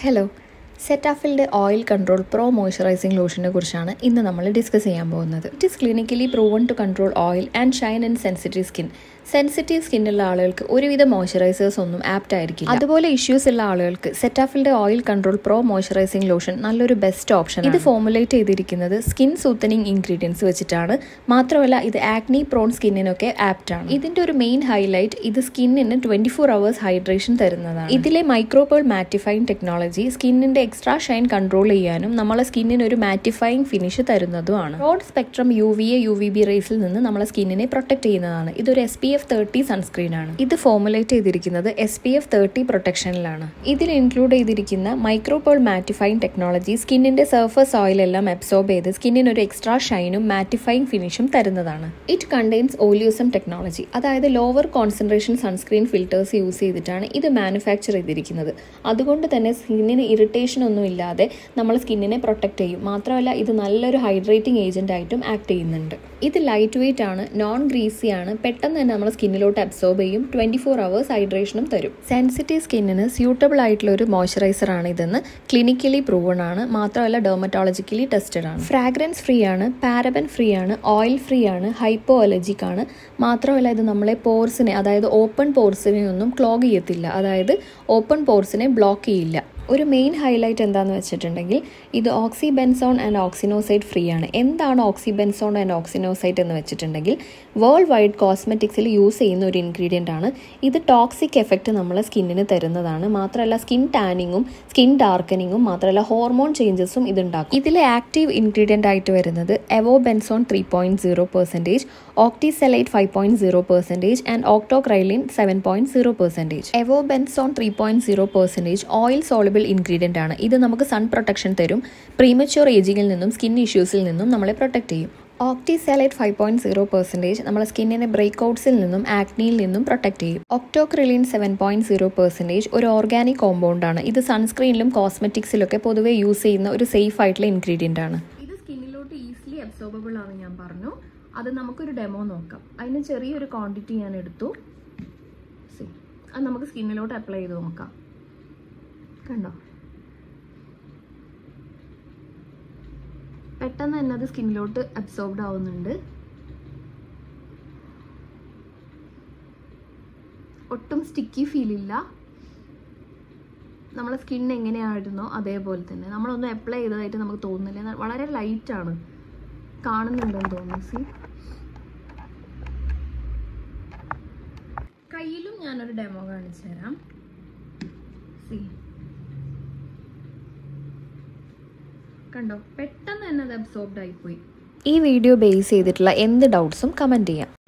Hello Cetaphil oil control pro moisturising ലോഷനെ കുറിച്ചാണ് ഇന്ന് നമ്മൾ ഡിസ്കസ് ചെയ്യാൻ പോകുന്നത് it is clinically proven to control oil and shine and sensitive skin sensitive സ്കിന്നുള്ള ആളുകൾക്ക് ഒരുവിധ മോയ്സ്ചറൈസേഴ്സ് ഒന്നും ആപ്റ്റ് ആയിരിക്കില്ല അതുപോലെ ഇഷ്യൂസ് ഉള്ള ആളുകൾക്ക് Cetaphil oil control pro moisturising lotion നല്ലൊരു ബെസ്റ്റ് ഓപ്ഷൻ ഇത് ഫോമുലേറ്റ് ചെയ്തിരിക്കുന്നത് സ്കിൻ സൂത്തനിങ് ഇൻഗ്രീഡിയൻസ് വെച്ചിട്ടാണ് മാത്രമല്ല ഇത് ആക്നി പ്രോൺ സ്കിന്നിനൊക്കെ ആപ്റ്റ് ആണ് ഇതിന്റെ ഒരു മെയിൻ ഹൈലൈറ്റ് ഇത് സ്കിന്നിന് ട്വന്റി ഫോർ അവേഴ്സ് ഹൈഡ്രേഷൻ തരുന്നതാണ് ഇതിലെ മൈക്രോപേൾ മാറ്റിഫൈങ് ടെക്നോളജി സ്കിന്നിന്റെ എക്സ്ട്രാ ഷൈൻ കൺട്രോൾ ചെയ്യാനും നമ്മളെ സ്കിന്നിന് ഒരു മാറ്റിഫൈങ് ഫിനിഷ് തരുന്നതുമാണ് broad spectrum U V A U V B റേസിൽ നിന്ന് നമ്മളെ സ്കിന്നിനെ പ്രൊട്ടക്ട് ചെയ്യുന്നതാണ് ഇതൊരു S P F thirty sunscreen ആണ് ഇത് ഫോമുലേറ്റ് ചെയ്തിരിക്കുന്നത് എസ് പി എഫ് തേർട്ടി പ്രൊട്ടക്ഷനിലാണ് ഇതിൽ ഇൻക്ലൂഡ് ചെയ്തിരിക്കുന്ന മൈക്രോപേൾ മാറ്റിഫൈങ് ടെക്നോളജി സ്കിന്നിന്റെ സർഫസ് ഓയിൽ എല്ലാം അബ്സോർബ് ചെയ്ത് സ്കിന്നിന് ഒരു എക്സ്ട്രാ ഷൈനും മാറ്റിഫൈങ് ഫിനിഷും തരുന്നതാണ് ഇറ്റ് കണ്ടെയ്ൻസ് ഓലിയോസം ടെക്നോളജി അതായത് lower concentration sunscreen filters use ചെയ്തിട്ടാണ് ഇത് മാനുഫാക്ചർ ചെയ്തിരിക്കുന്നത് അതുകൊണ്ട് തന്നെ സ്കിന്നിന് ഇറിറ്റേഷൻ ഒന്നും ഇല്ലാതെ നമ്മൾ സ്കിന്നിനെ പ്രൊട്ടക്ട് ചെയ്യും മാത്രമല്ല ഇത് നല്ലൊരു ഹൈഡ്രേറ്റിംഗ് ഏജന്റ് ആയിട്ടും ആക്ട് ചെയ്യുന്നുണ്ട് ഇത് ലൈറ്റ് വെയിറ്റ് ആണ് നോൺ ഗ്രീസി ആണ് പെട്ടെന്ന് തന്നെ നമ്മൾ സ്കിന്നിലോട്ട് അബ്സോർബ് ചെയ്യും ട്വന്റി ഫോർ അവേഴ്സ് ഹൈഡ്രേഷനും തരും സെൻസിറ്റീവ് സ്കിന്നിന് സ്യൂട്ടബിൾ ആയിട്ടുള്ള ഒരു മോയ്സ്ചറൈസർ ആണ് ഇതെന്ന് ക്ലിനിക്കലി പ്രൂവൺ ആണ് മാത്രമല്ല ഡെർമറ്റോളജിക്കലി ടെസ്റ്റഡ് ആണ് ഫ്രാഗ്രൻസ് ഫ്രീ ആണ് പാരബൻ ഫ്രീ ആണ് ഓയിൽ ഫ്രീ ആണ് ഹൈപ്പോ അലർജിക് ആണ് മാത്രമല്ല ഇത് നമ്മളെ പോർസിനെ അതായത് ഓപ്പൺ പോർസിനെ ഒന്നും ക്ലോഗ് ചെയ്യത്തില്ല അതായത് ഓപ്പൺ പോർസിനെ ബ്ലോക്ക് ചെയ്യില്ല ഒരു മെയിൻ ഹൈലൈറ്റ് എന്താണെന്ന് വെച്ചിട്ടുണ്ടെങ്കിൽ ഇത് ഓക്സി ബെൻസോൺ ആൻഡ് ഓക്സിനോസൈഡ് ഫ്രീ ആണ് എന്താണ് ഓക്സി ബെൻസോൺ ആൻഡ് ഓക്സിനോസൈഡ് എന്ന് വെച്ചിട്ടുണ്ടെങ്കിൽ വേൾഡ് വൈഡ് കോസ്മെറ്റിക്സിൽ യൂസ് ചെയ്യുന്ന ഒരു ഇൻഗ്രീഡിയൻ്റ് ആണ് ഇത് ടോക്സിക് എഫക്റ്റ് നമ്മളെ സ്കിന്നിന് തരുന്നതാണ് മാത്രമല്ല സ്കിൻ ടാനിങ്ങും സ്കിൻ ഡാർക്കനിങ്ങും മാത്രമല്ല ഹോർമോൺ ചേഞ്ചസും ഇതുണ്ടാക്കും ഇതിലെ ആക്റ്റീവ് ഇൻഗ്രീഡിയൻ്റ് ആയിട്ട് വരുന്നത് avobenzone three point zero percentage octisalate five point zero percentage and octocrylene seven point zero percentage avobenzone three point zero percentage oil soluble ingredient ആണ് ഇത് നമുക്ക് sun protection തരും premature ഏജിങ്ങിൽ നിന്നും skin ഇഷ്യൂസിൽ നിന്നും നമ്മളെ പ്രൊട്ടക്ട് ചെയ്യും octisalate five point zero percentage നമ്മളെ സ്കിന്നിനെ ബ്രേക്ക് ഔട്ട്സിൽ നിന്നും ആക്നിയിൽ നിന്നും പ്രൊട്ടക്ട് ചെയ്യും octocrylene seven point zero percentage ഒരു ഓർഗാനിക് കോമ്പൗണ്ട് ആണ് ഇത് സൺസ്ക്രീനിലും കോസ്മെറ്റിക്സിലൊക്കെ പൊതുവെ യൂസ് ചെയ്യുന്ന ഒരു സേഫ് ആയിട്ടുള്ള ഇൻഗ്രീഡിയൻ്റ് ആണ് ഇത് സ്കിന്നിലോട്ട് ഈസിലി അബ്സോർബിൾ ആണ് ഞാൻ പറഞ്ഞു അത് നമുക്കൊരു ഡെമോ നോക്കാം അതിന് ചെറിയൊരു ക്വാണ്ടിറ്റി ഞാൻ എടുത്തു See. അത് നമുക്ക് സ്കിന്നിലോട്ട് അപ്ലൈ ചെയ്ത് നോക്കാം കണ്ടോ പെട്ടെന്ന് തന്നെ അത് സ്കിന്നിലോട്ട് അബ്സോർബ്ഡ് ആവുന്നുണ്ട് ഒട്ടും സ്റ്റിക്കി ഫീൽ ഇല്ല നമ്മളെ സ്കിൻ എങ്ങനെയായിരുന്നോ അതേപോലെ തന്നെ നമ്മളൊന്നും അപ്ലൈ ചെയ്തതായിട്ട് നമുക്ക് തോന്നുന്നില്ല വളരെ ലൈറ്റ് ആണ് കാണുന്നുണ്ടെന്ന് തോന്നുന്നു സി കയ്യിലും ഞാനൊരു ഡെമോ കാണിച്ചു തരാം സി കണ്ടോ പെട്ടെന്ന് തന്നെ അത് അബ്സോർബ്ഡ് ആയിപ്പോയി ഈ വീഡിയോ ബേസ് ചെയ്തിട്ടുള്ള എന്ത് ഡൗട്ട്സും കമൻറ്റ് ചെയ്യാം